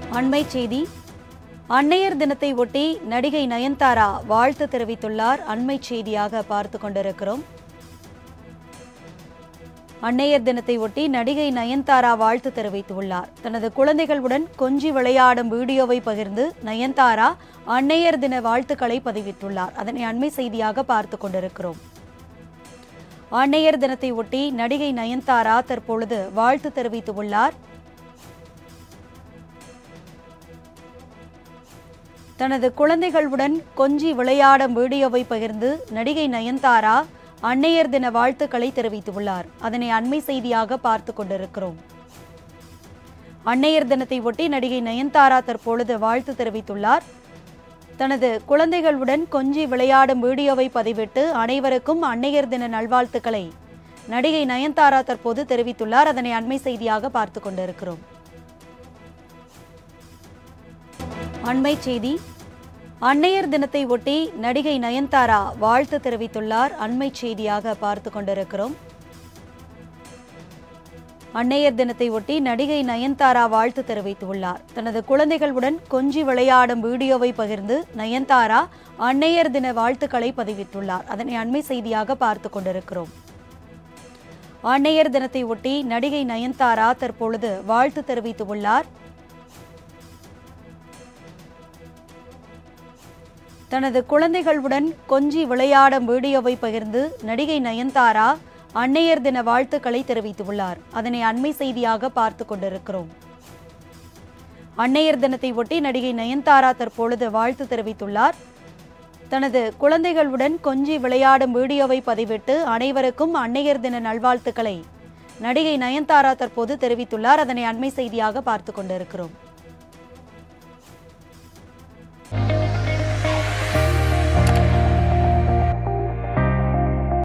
அண்மை செய்தி அன்னையர் தினத்தை ஒட்டி நடிகை நயன்தாரா வாழ்த்து தெரிவித்துள்ளார் அண்மை செய்தியாக பார்த்து கொண்டிருக்கிறோம் அன்னையர் தினத்தை ஒட்டி நடிகை நயன்தாரா வாழ்த்து தெரிவித்துள்ளார் தனது குழந்தைகளுடன் கொஞ்சி விளையாடும் வீடியோவை பகிர்ந்து நயன்தாரா அன்னையர் தின வாழ்த்துக்களை பதிவிட்டுள்ளார் அதனை அண்மை செய்தியாக பார்த்து கொண்டிருக்கிறோம் அன்னையர் தினத்தை ஒட்டி நடிகை நயன்தாரா தற்பொழுது வாழ்த்து தெரிவித்துள்ளார் தனது குழந்தைகளுடன் கொஞ்சி விளையாடும் வீடியோவை பகிர்ந்து நடிகை நயன்தாரா அன்னையர் தின வாழ்த்துக்களை தெரிவித்துள்ளார் அதனை அண்மை செய்தியாக பார்த்து கொண்டிருக்கிறோம் அன்னையர் தினத்தை ஒட்டி நடிகை நயன்தாரா தற்பொழுது வாழ்த்து தெரிவித்துள்ளார் தனது குழந்தைகளுடன் கொஞ்சி விளையாடும் வீடியோவை பதிவிட்டு அனைவருக்கும் அன்னையர் தின நல்வாழ்த்துக்களை நடிகை நயன்தாரா தற்போது தெரிவித்துள்ளார் அதனை அண்மை செய்தியாக பார்த்து கொண்டிருக்கிறோம் அண்மை செய்தி அன்னையர் தினத்தை ஒட்டி நடிகை நயன்தாரா வாழ்த்து தெரிவித்துள்ளார் அண்மை செய்தியாக பார்த்து கொண்டிருக்கிறோம் அன்னையர் தினத்தை ஒட்டி நடிகை நயன்தாரா வாழ்த்து தெரிவித்துள்ளார் தனது குழந்தைகளுடன் கொஞ்சி விளையாடும் வீடியோவை பகிர்ந்து நயன்தாரா அன்னையர் தின வாழ்த்துக்களை பதிவிட்டுள்ளார் அதனை அண்மை செய்தியாக பார்த்து கொண்டிருக்கிறோம் அன்னையர் தினத்தை ஒட்டி நடிகை நயன்தாரா தற்பொழுது வாழ்த்து தெரிவித்துள்ளார் தனது குழந்தைகளுடன் கொஞ்சி விளையாடும் வீடியோவை பகிர்ந்து நடிகை நயன்தாரா அன்னையர் தின வாழ்த்துக்களை தெரிவித்துள்ளார் அதனை அண்மை செய்தியாக பார்த்து கொண்டிருக்கிறோம் அன்னையர் தினத்தை ஒட்டி நடிகை நயன்தாரா தற்பொழுது வாழ்த்து தெரிவித்துள்ளார் தனது குழந்தைகளுடன் கொஞ்சி விளையாடும் வீடியோவை பதிவிட்டு அனைவருக்கும் அன்னையர் தின நல்வாழ்த்துக்களை நடிகை நயன்தாரா தற்போது தெரிவித்துள்ளார் அதனை அண்மை செய்தியாக பார்த்து கொண்டிருக்கிறோம்